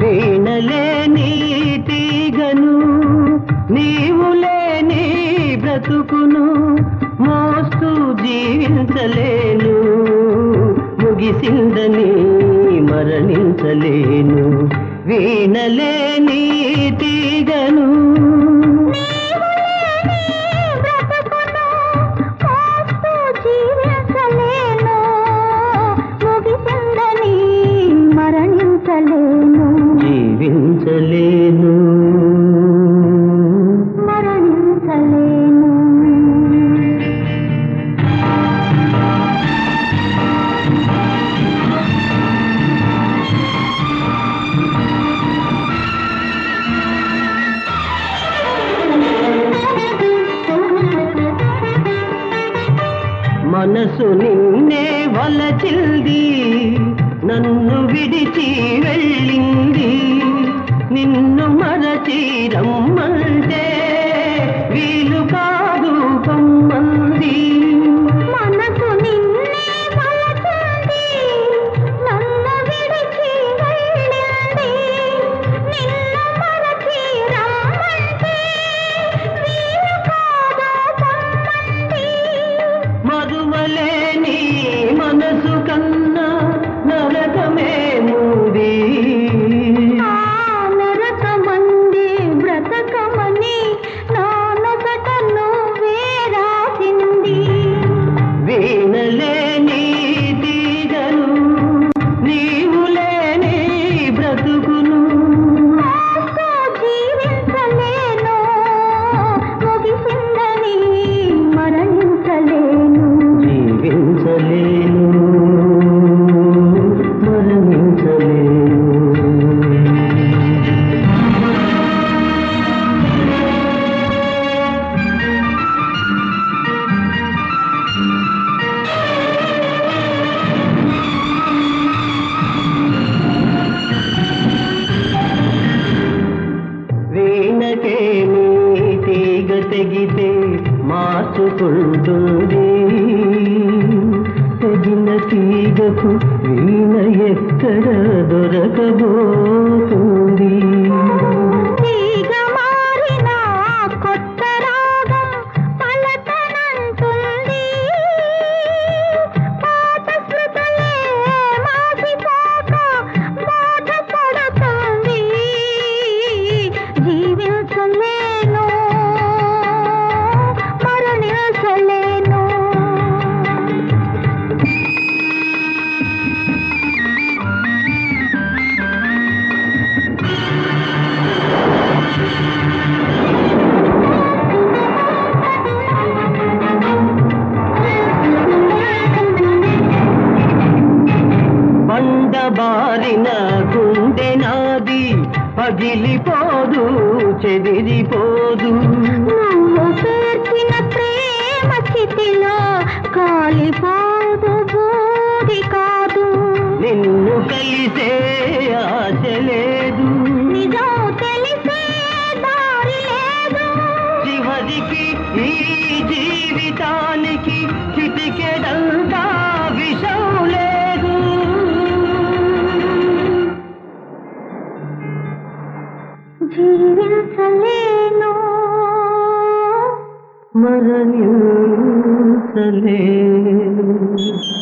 వీణలేని తీగను నీవులేని బ్రతుకును మోస్తూ జీవించలేను ముగిసిందని మరణించలేను వీణలేని తీగను బ్రతుకును మోస్తూ జీవించలేను ముగిసిందని మరణించలేను జీవించలేను మరణించలేను మనసు నిన్నే వలచిల్ది నన్ను విడిచి వెళ్ళింది నిన్ను మరచి రమ్మంటే వీలు కాదు కమ్మంది మనసు నిన్నే వలచింది నన్ను విడిచి వెళ్ళింది నిన్ను మరచి రమ్మంటే వీలు కాదు పొమ్మంది మరువలేని మనసు కన్నా నరకమే మూది ఆ నరకమంది బ్రతకమని నానొకట నువ్వే రాసింది వీణలేని తీగను నీవులేని బ్రతుకును మోస్తూ జీవించలేను ముగిసిందని మరణించలేను జీవించలేను మరణించలేను వీణకేమి తీగ తెగితే మార్చుకుంటుంది తెగిన తీగకు వీణ ఎక్కడ దొరకబోతుంది తీగ మారిన కొత్త రాగం పలకనంటుంది పాత స్మృతులే మాసిపోక బాధపడుతుంది జీవించలేను మరణించలేను బండబారిన గుండె నాది పగిలిపోదు చెదిరిపోదు నువ్వు పేర్చిన ప్రేమ చితిలో కాలిపోదు బూది కాదు నిన్ను కలిసే ఆశ లేదు నిజం తెలిసే దారి లేదు చివరికి ఈ జీవితానికి చిటికెడంతా విషం లేదు జీవించలేను మరణించలేను